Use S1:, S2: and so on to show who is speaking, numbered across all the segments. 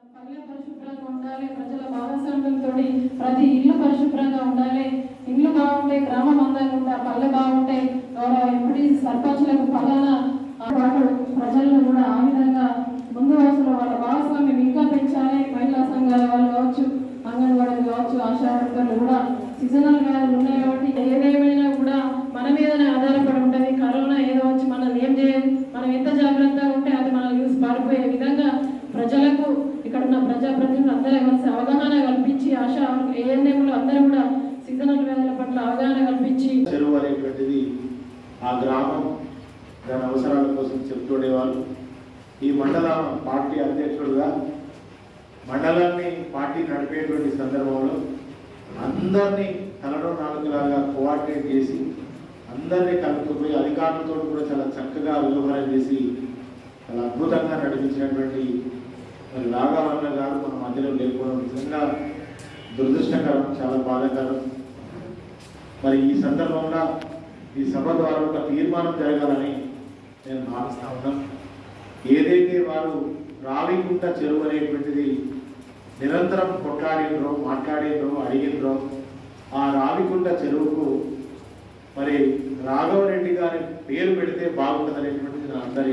S1: పల్లె పరిశుభ్రంగా ఉండాలి ప్రజల భాగస్వామ్యంతో ప్రతి ఇల్లు పరిశుభ్రంగా ఉండాలి ఇల్లు బాగుంటాయి గ్రామం అందంగా ఉంటాయి పల్లె బాగుంటాయి గౌరవ ఎంపీ సర్పంచ్లకు ఫలానా పాటు ప్రజలను కూడా ఆ విధంగా ముందు వరుసలో వాళ్ళ భాగస్వామ్యం ఇంకా పెంచాలి మహిళా సంఘాల వాళ్ళు కావచ్చు అంగన్వాడీలు కావచ్చు ఆశా వర్కర్లు కూడా సీజనల్ వ్యాధులు ఉన్నాయి కాబట్టి ఏదేమైనా కూడా మన మీదనే ఆధారపడి ఉంటుంది కరోనా ఏదో వచ్చి మనల్ని ఏం చేయదు మనం ఎంత జాగ్రత్తగా ఉంటే అది మన యూస్ పారిపోయే విధంగా ప్రజలకు ఇక్కడ ఉన్న ప్రజాప్రతినిధులు అందరూ కలిసి అవగాహన కల్పించి ఆశా ఏఎన్ఎంలు అందరూ కూడా సీజనల్ వ్యాధుల పట్ల అవగాహన కల్పించి
S2: చెరువు అనేటువంటిది ఆ గ్రామం దాని అవసరాల కోసం చెప్తుండేవాళ్ళు ఈ మండల పార్టీ అధ్యక్షుడుగా మండలాన్ని పార్టీ నడిపేటువంటి సందర్భంలో అందరినీ తలలో నాలుగులాగా కోఆర్డినేట్ చేసి అందరినీ కలుపుకుపోయి అధికారులతో కూడా చాలా చక్కగా వ్యవహారం చేసి చాలా అద్భుతంగా నడిపించినటువంటి మరి నాగావరణ గారు మన మధ్యలో లేకపోవడం నిజంగా దురదృష్టకరం చాలా బాధాకరం మరి ఈ సందర్భంగా ఈ సభ ద్వారా ఒక తీర్మానం జరగాలని నేను భావిస్తా ఉన్నాను ఏదైతే వారు రావికుంట చెరువు అనేటువంటిది నిరంతరం కొట్లాడినరో మాట్లాడినరో అడిగినరో ఆ రావికుంట చెరువుకు మరి రాఘవరెడ్డి గారి పేరు పెడితే బాగుంటుంది అనేటువంటిది నా అందరి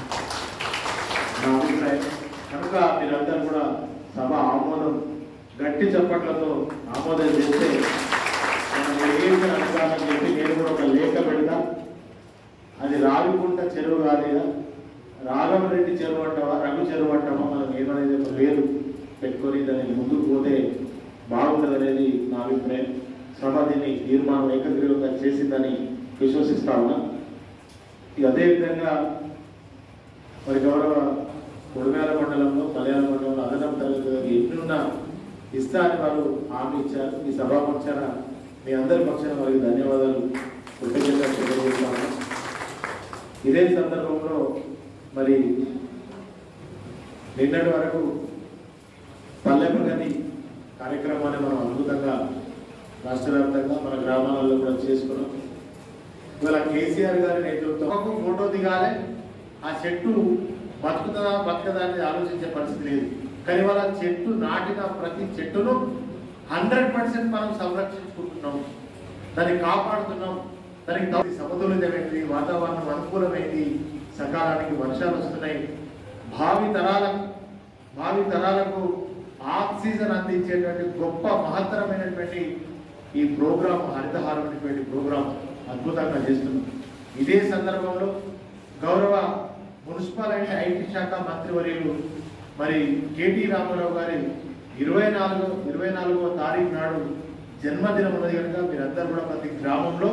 S2: నా అభిప్రాయం కనుక మీరందరూ కూడా సభ ఆమోదం గట్టి చప్పట్లతో ఆమోదం చేస్తే మనం ఎరిగేసిన అధికారం చెప్పి నేను కూడా ఒక లేఖ పెడతా అది రావికుంట చెరువు కాదేదా రాఘవరెడ్డి చెరువు అంటావా రఘు చెరువు అంటావా మనం ఏమనేది ఒక పేరు పెట్టుకొని దాన్ని ముందుకు పోతే బాగుంటుంది అనేది నా అభిప్రాయం సభ దీన్ని తీర్మానం ఏకగ్రీవంగా చేసిందని విశ్వసిస్తా ఉన్నా ఇక అదేవిధంగా మరి గౌరవ కొడుగాల మండలంలో మలయాళ మండలంలో అదనపు తరగతి ఎన్నున్నా ఇస్తా అని వారు హామీ ఇచ్చారు ఈ సభా పక్షాన మీ అందరి పక్షాన వారికి ధన్యవాదాలు కృతజ్ఞతలు తెలియజేస్తాను ఇదే సందర్భంలో మరి నిన్నటి వరకు పల్లె ప్రగతి కార్యక్రమాన్ని మనం అద్భుతంగా రాష్ట్ర వ్యాప్తంగా మన గ్రామాలలో కూడా చేసుకున్నాం ఇవాళ కేసీఆర్ గారి నేతృత్వం ఒక ఫోటో దిగాలి ఆ చెట్టు బతుకుతుందా బతకదా అనేది ఆలోచించే పరిస్థితి లేదు కానీ వాళ్ళ చెట్టు నాటిన ప్రతి చెట్టును హండ్రెడ్ పర్సెంట్ మనం సంరక్షించుకుంటున్నాం దాన్ని కాపాడుతున్నాం దానికి తగు- సమతులితమైనది వాతావరణం అనుకూలమైనది సకాలానికి వర్షాలు వస్తున్నాయి భావి తరాలకు భావి తరాలకు ఆక్సిజన్ అందించేటువంటి గొప్ప మహత్తరమైనటువంటి ఈ ప్రోగ్రాం హరితహారం అనేటువంటి ప్రోగ్రాం అద్భుతంగా చేస్తున్నాం ఇదే సందర్భంలో గౌరవ మున్సిపల్ అండ్ ఐటీ శాఖ మంత్రివర్యులు మరి కేటీ రామారావు గారి ఇరవై నాలుగు ఇరవై నాలుగవ తారీఖు నాడు జన్మదినం ఉన్నది కనుక మీరందరూ కూడా ప్రతి గ్రామంలో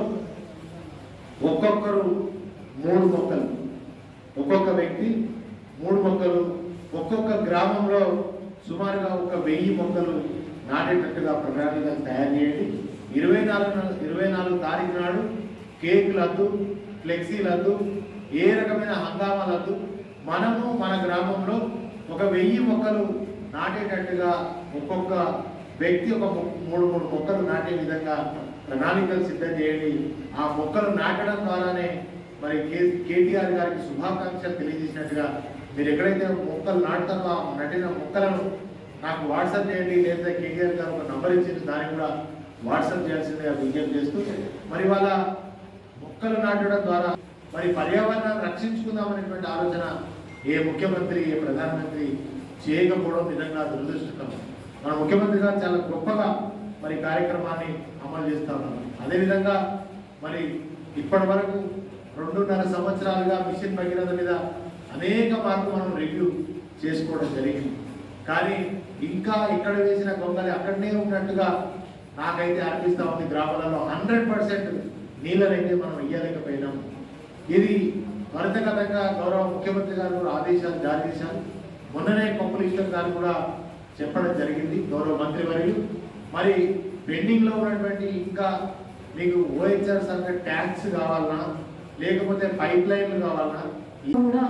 S2: ఒక్కొక్కరు మూడు మొక్కలు ఒక్కొక్క వ్యక్తి మూడు మొక్కలు ఒక్కొక్క గ్రామంలో సుమారుగా ఒక వెయ్యి మొక్కలు నాటేటట్టుగా ప్రణాళిక తయారు చేయండి ఇరవై నాలుగు ఇరవై నాలుగు తారీఖు నాడు కేక్ లద్దు ఫ్లెక్సీ లద్దు ఏ రకమైన హంగామా లద్దు మనము మన గ్రామంలో ఒక వెయ్యి మొక్కలు నాటేటట్టుగా ఒక్కొక్క వ్యక్తి ఒక మొ- మూడు మూడు మొక్కలు నాటే విధంగా ప్రణాళికలు సిద్ధం చేయండి ఆ మొక్కలు నాటడం ద్వారానే మరి కే కేటీఆర్ గారికి శుభాకాంక్షలు తెలియజేసినట్టుగా మీరు ఎక్కడైతే మొక్కలు నాటుతారో ఆ నాటిన మొక్కలను నాకు వాట్సాప్ చేయండి లేదా కేటీఆర్ గారు ఒక నంబర్ ఇచ్చింది దాన్ని కూడా వాట్సాప్ చేయాల్సిందిగా విజ్ఞప్తి చేస్తూ మరి వాళ్ళ మొక్కలు నాటడం ద్వారా మరి పర్యావరణాన్ని రక్షించుకుందామనేటువంటి ఆలోచన ఏ ముఖ్యమంత్రి ఏ ప్రధానమంత్రి చేయకపోవడం నిజంగా దురదృష్టకరం మన ముఖ్యమంత్రి గారు చాలా గొప్పగా మరి కార్యక్రమాన్ని అమలు చేస్తా ఉన్నారు అదేవిధంగా మరి ఇప్పటి వరకు రెండున్నర సంవత్సరాలుగా మిషన్ భగీరథ మీద అనేక మార్లు మనం రివ్యూ చేసుకోవడం జరిగింది కానీ ఇంకా ఇక్కడ వేసిన గొంగలి అక్కడనే ఉన్నట్టుగా నాకైతే అనిపిస్తా ఉంది గ్రామాలలో హండ్రెడ్ పర్సెంట్ నీళ్ళనైతే మనం ఇయ్యలేకపోయినాం ఇది త్వరితగతంగా గౌరవ ముఖ్యమంత్రి గారు కూడా ఆదేశాలు జారీ చేశారు మొన్ననే కొప్పుల ఈశ్వర్ గారు కూడా చెప్పడం జరిగింది గౌరవ మంత్రి వర్యులు మరి పెండింగ్ లో ఉన్నటువంటి ఇంకా మీకు ఓహెచ్ఆర్ సంఘ ట్యాంక్స్ కావాలన్నా లేకపోతే పైప్ లైన్లు కావాలన్నా
S1: కూడా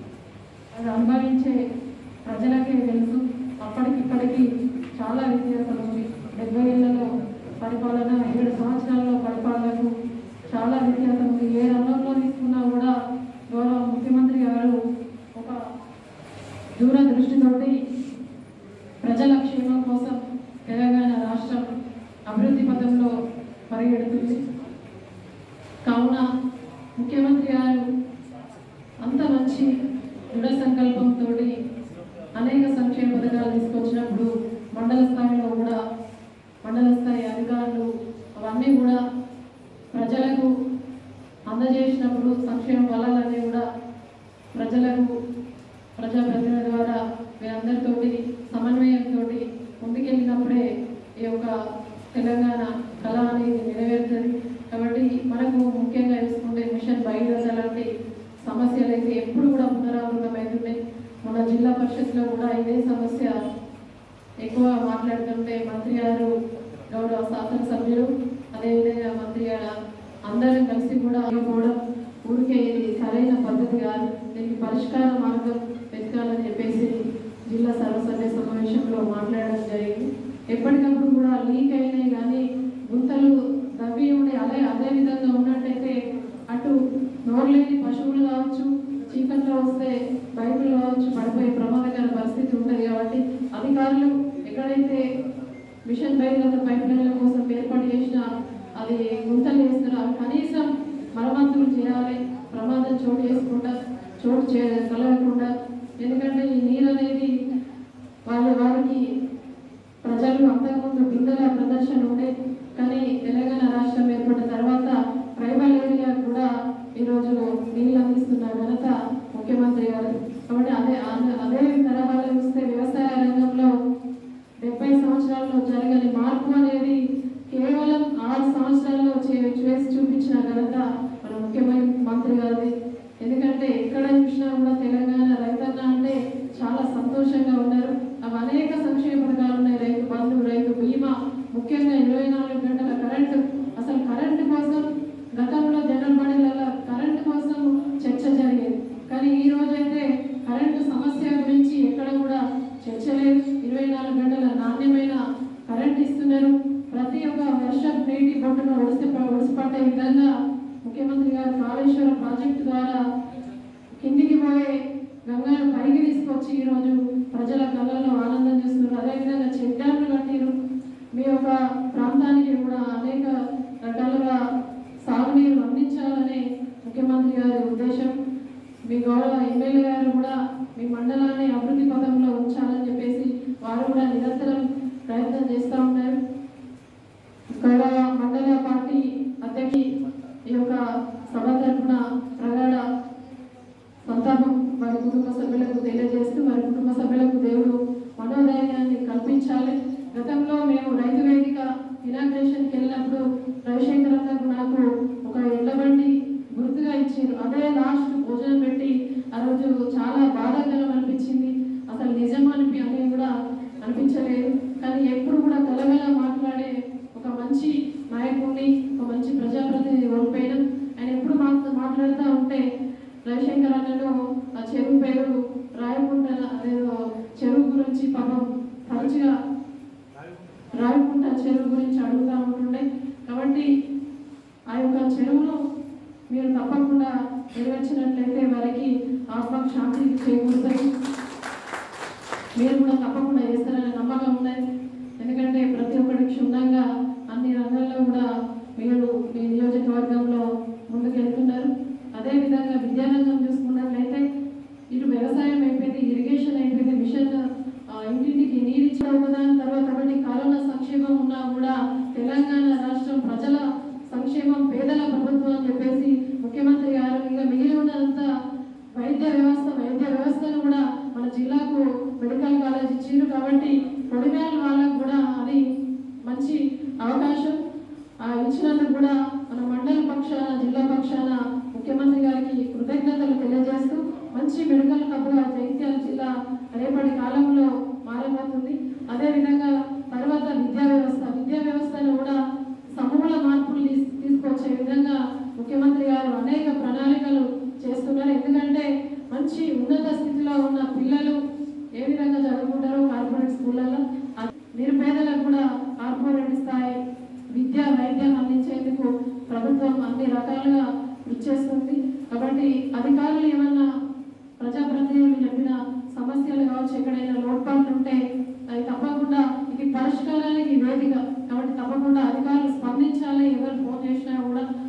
S1: అది అనుభవించే ప్రజలకే తెలుసు అప్పటికి ఇప్పటికి చాలా వ్యత్యాసం ఉంది డెబ్బై ఏళ్లలో పరిపాలన ఏడు సంవత్సరాల్లో పరిపాలనకు చాలా వ్యత్యాసం ఉంది ఏ రంగంలో తీసుకున్నా కూడా గౌరవ ముఖ్యమంత్రి గారు ఒక దూరదృష్టితోటి గారు అంత మంచి దృఢ సంకల్పంతో అనేక సంక్షేమ పథకాలు తీసుకొచ్చినప్పుడు మండల స్థాయిలో కూడా మండల స్థాయి అధికారులు అవన్నీ కూడా ప్రజలకు అందజేసినప్పుడు సంక్షేమ ఫలాలన్నీ కూడా ప్రజలకు ప్రజాప్రతినిధుల ద్వారా వీరందరితోటి సమన్వయంతో ముందుకెళ్ళినప్పుడే ఈ యొక్క తెలంగాణ కళ అనేది నెరవేరుతుంది కాబట్టి మనకు ముఖ్యంగా చూసుకుంటే మిషన్ భగీరథ లాంటి సమస్యలు అయితే ఎప్పుడు కూడా పునరావృతమవుతున్నాయి మన జిల్లా పరిషత్లో కూడా ఇదే సమస్య ఎక్కువ మాట్లాడుతుంటే మంత్రి గారు గౌరవ శాసనసభ్యులు అదేవిధంగా మంత్రి గారు అందరం కలిసి కూడా కూడా ఊరికే ఇది సరైన పద్ధతి కాదు దీనికి పరిష్కార మార్గం వెతకాలని చెప్పేసి జిల్లా సర్వసభ్య సమావేశంలో మాట్లాడడం జరిగింది ఎప్పటికప్పుడు కూడా లీక్ అయినాయి కానీ గుంతలు దవ్వి ఉండే అదే అదే విధంగా ఉన్నట్టయితే అటు నోరులేని పశువులు కావచ్చు చీకట్లో వస్తే బైకులు కావచ్చు పడిపోయే ప్రమాదకర పరిస్థితి ఉంటుంది కాబట్టి అధికారులు ఎక్కడైతే మిషన్ భగీరథ పైప్ లైన్ల కోసం ఏర్పాటు చేసిన అది గుంతలు వేస్తున్నారు అవి కనీసం మరమ్మతులు చేయాలి ప్రమాదం చోటు చేసుకుంటా చోటు చే కలగకుండా ఎందుకంటే ఈ నీరు అనేది వాళ్ళ వారికి ప్రజలు అంతకుముందు బిందెల ప్రదర్శన ఉండే కానీ తెలంగాణ రాష్ట్రం ఏర్పడిన తర్వాత ట్రైబల్ ఏరియా కూడా ఈరోజు నీళ్ళు అందిస్తున్న ఘనత ముఖ్యమంత్రి గారు కాబట్టి అదే అదే- అదే తరహాలో చూస్తే వ్యవసాయ రంగంలో డెబ్బై సంవత్సరాల్లో జరగని మార్పు అనేది కేవలం ఆరు సంవత్సరాల్లో చే- చేసి చూపించిన ఘనత మన ముఖ్యమంత్రి గారిది ఎందుకంటే ఎక్కడ చూసినా కూడా తెలంగాణ రైతన్న అంటే చాలా సంతోషంగా ఉన్నారు అవి అనేక సంక్షేమ పథకాలు ఉన్నాయి రైతు బంధు రైతు బీమా ముఖ్యంగా ఇరవై నాలుగు గంటల కరెంటు అసలు కరెంటు కోసం గతంలో జనరల్ బాడీలలో కరెంటు కోసం చర్చ జరిగేది కానీ ఈ రోజైతే కరెంటు సమస్య గురించి ఎక్కడ కూడా చర్చ లేదు ఇరవై నాలుగు గంటల నాణ్యమైన కరెంట్ ఇస్తున్నారు ప్రతి ఒక్క వర్షం నీటి బొట్టును ఒడిసి ఒడిసిపట్టే విధంగా ముఖ్యమంత్రి గారు కాళేశ్వరం ప్రాజెక్టు ద్వారా కిందికి పోయే గంగాను పైకి తీసుకొచ్చి ఈరోజు ప్రజల కళ్ళలో ఆనందం చేస్తున్నారు అదేవిధంగా చెక్ డ్యామ్లు కట్టిరు మీ యొక్క ప్రాంతానికి కూడా అనేక రకాలుగా సాగునీరు అందించాలనే ముఖ్యమంత్రి గారి ఉద్దేశం మీ గౌరవ ఎమ్మెల్యే గారు కూడా మీ మండలాన్ని అభివృద్ధి పథంలో ఉంచాలని చెప్పేసి వారు కూడా నిరంతరం ప్రయత్నం చేస్తూ ఉన్నారు గౌరవ మండల పార్టీ అధ్యక్షి ఈ యొక్క సభ తరఫున ప్రగాఢ సంతాపం వారి కుటుంబ సభ్యులకు తెలియజేస్తూ వారి కుటుంబ సభ్యులకు దేవుడు మనోధైర్యాన్ని కల్పించాలి గతంలో మేము రైతు వేదిక ఇనాగ్రేషన్కి వెళ్ళినప్పుడు రవిశంకర్ అన్నకు నాకు ఒక ఎడ్ల బండి గుర్తుగా ఇచ్చారు అదే లాస్ట్ భోజనం పెట్టి ఆ రోజు చాలా బాధాకరం అనిపించింది అసలు నిజం అనిపి అనేది కూడా అనిపించలేదు కానీ ఎప్పుడు కూడా కలగల మాట్లాడే ఒక మంచి నాయకుడిని ఒక మంచి ప్రజాప్రతినిధి ఓడిపోయినా ఆయన ఎప్పుడు మాతో మాట్లాడుతూ ఉంటే రవిశంకర్ అన్నను ఆ చెరువు పేరు రాయకుంట అదేదో చెరువు గురించి పాపం తరచుగా రాయకుంట చెరువు గురించి అడుగుతూ ఉంటుండే కాబట్టి ఆ యొక్క చెరువును మీరు తప్పకుండా నెరవేర్చినట్లయితే వారికి ఆత్మకు శాంతి చేకూరుతుంది మీరు కూడా తప్పకుండా చేస్తారనే నమ్మకం ఉన్నది ఎందుకంటే ప్రతి ఒక్కటి క్షుణ్ణంగా అన్ని రంగాల్లో కూడా మీరు మీ నియోజకవర్గంలో ముందుకు వెళ్తున్నారు అదేవిధంగా విద్యారంగం చూసుకున్నట్లయితే ఇటు వ్యవసాయం అయిపోయింది ఇరిగేషన్ అయిపోయింది మిషన్ ఆ, ఇంటింటికి నీరు ఇచ్చిన ఒకదాని తర్వాత ఒకటి కరోనా సంక్షేమం ఉన్నా కూడా తెలంగాణ రాష్ట్రం ప్రజల సంక్షేమం పేదల ప్రభుత్వం అని చెప్పేసి ముఖ్యమంత్రి గారు ఇంకా మిగిలి ఉన్నదంతా వైద్య వ్యవస్థ వైద్య వ్యవస్థను కూడా మన జిల్లాకు మెడికల్ కాలేజ్ ఇచ్చారు కాబట్టి పొడిమేల వాళ్ళకు కూడా అది మంచి అవకాశం ఆ ఇచ్చినందుకు కూడా మన మండల పక్షాన జిల్లా పక్షాన ముఖ్యమంత్రి గారికి కృతజ్ఞతలు తెలియజేస్తూ మంచి మెడికల్ హబ్గా జగిత్యాల జిల్లా రేపటి కాలంలో మారబోతుంది అదేవిధంగా తర్వాత విద్యా వ్యవస్థ విద్యా వ్యవస్థను కూడా సమూల మార్పులు తీస్- తీసుకొచ్చే విధంగా ముఖ్యమంత్రి గారు అనేక ప్రణాళికలు చేస్తున్నారు ఎందుకంటే మంచి ఉన్నత స్థితిలో ఉన్న పిల్లలు ఏ విధంగా చదువుకుంటారో కార్పొరేట్ స్కూళ్ళలో అ- నిరుపేదలకు కూడా కార్పొరేట్ స్థాయి విద్య వైద్యం అందించేందుకు ప్రభుత్వం అన్ని రకాలుగా కృషి చేస్తుంది కాబట్టి అధికారులు ఏమన్నా ప్రజాప్రతినిధులు చెప్పిన సమస్యలు కావచ్చు ఎక్కడైనా లోట్పాట్లు ఉంటే అది తప్పకుండా ఇది పరిష్కారానికి వేదిక కాబట్టి తప్పకుండా అధికారులు స్పందించాలి ఎవరు ఫోన్ చేసినా కూడా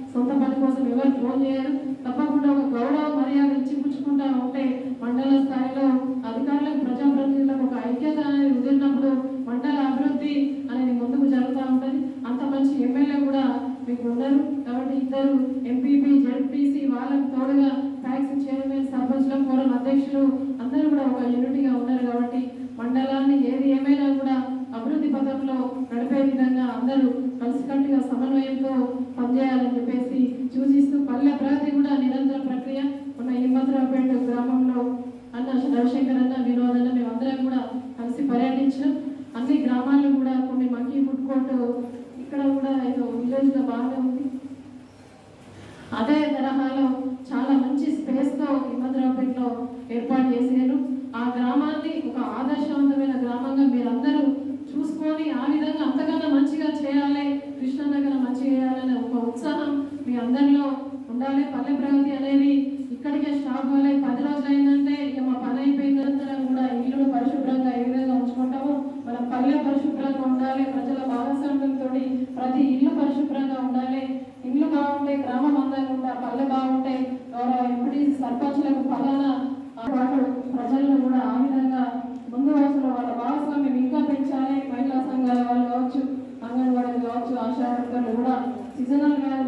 S1: సొంత పని కోసం ఎవరు ఫోన్ చేయరు తప్పకుండా ఒక గౌరవ మర్యాద ఇచ్చి పుచ్చుకుంటా ఉంటే మండల స్థాయిలో అధికారులకు ప్రజాప్రతినిధులకు ఒక ఐక్యత అనేది కుదిరినప్పుడు మండల అభివృద్ధి అనేది ముందుకు జరుగుతూ ఉంటుంది అంత మంచి ఎమ్మెల్యే కూడా మీకు ఉన్నారు కాబట్టి ఇద్దరు ఎంపీపీ జెడ్పీసీ వాళ్ళకు తోడుగా ట్యాక్స్ చైర్మన్ సర్పంచ్ల ఫోరం అధ్యక్షులు అందరూ కూడా ఒక యూనిటీగా ఉన్నారు కాబట్టి మండలాన్ని ఏది ఏమైనా కూడా అభివృద్ధి పథంలో నడిపే విధంగా అందరూ కలిసికట్టుగా సమన్వయంతో పనిచేయాలని చెప్పేసి సూచిస్తూ పల్లె ప్రగతి కూడా నిరంతర ప్రక్రియ మన హిమ్మత్రావుపేట గ్రామంలో అన్న రవిశంకర్ అన్న వినోద్ అన్న మేమందరం కూడా కలిసి పర్యటించినాం అన్ని గ్రామాల్లో కూడా కొన్ని మంకీ ఫుడ్ కోర్టు ఇక్కడ కూడా ఏదో విలేజ్ గా బాగానే ఉంది అదే తరహాలో చాలా మంచి స్పేస్ తో హిమ్మద్రావుపేటలో ఏర్పాటు చేశారు ఆ గ్రామాన్ని ఒక ఆదర్శవంతమైన గ్రామంగా మీరందరూ చూసుకొని ఆ విధంగా అంతకన్నా మంచిగా చేయాలి కృష్ణనగర మంచిగా చేయాలనే ఒక ఉత్సాహం మీ అందరిలో ఉండాలి పల్లె ప్రగతి అనేది ఇక్కడికే స్టాప్ అవ్వాలి పది రోజులు అయిందంటే ఇక మా పని అయిపోయిన తర్వాత కూడా ఇల్లు పరిశుభ్రంగా ఏ విధంగా ఉంచుకుంటామో మన పల్లె పరిశుభ్రంగా ఉండాలి ప్రజల భాగస్వామ్యంతో ప్రతి ఇల్లు పరిశుభ్రంగా ఉండాలి ఇల్లు బాగుంటే గ్రామం అందంగా ఉంటే పల్లె బాగుంటే గౌరవ ఎంపీ సర్పంచ్లకు ఫలానా వాళ్ళు ప్రజలను కూడా ఆ విధంగా ముందు వరుసలో వాళ్ళ భాగస్వామ్యం ఇంకా పెంచాలి మహిళా సంఘాల వాళ్ళు కావచ్చు అంగన్వాడీలు కావచ్చు ఆశా వర్కర్లు కూడా సీజనల్ వ్యాధులు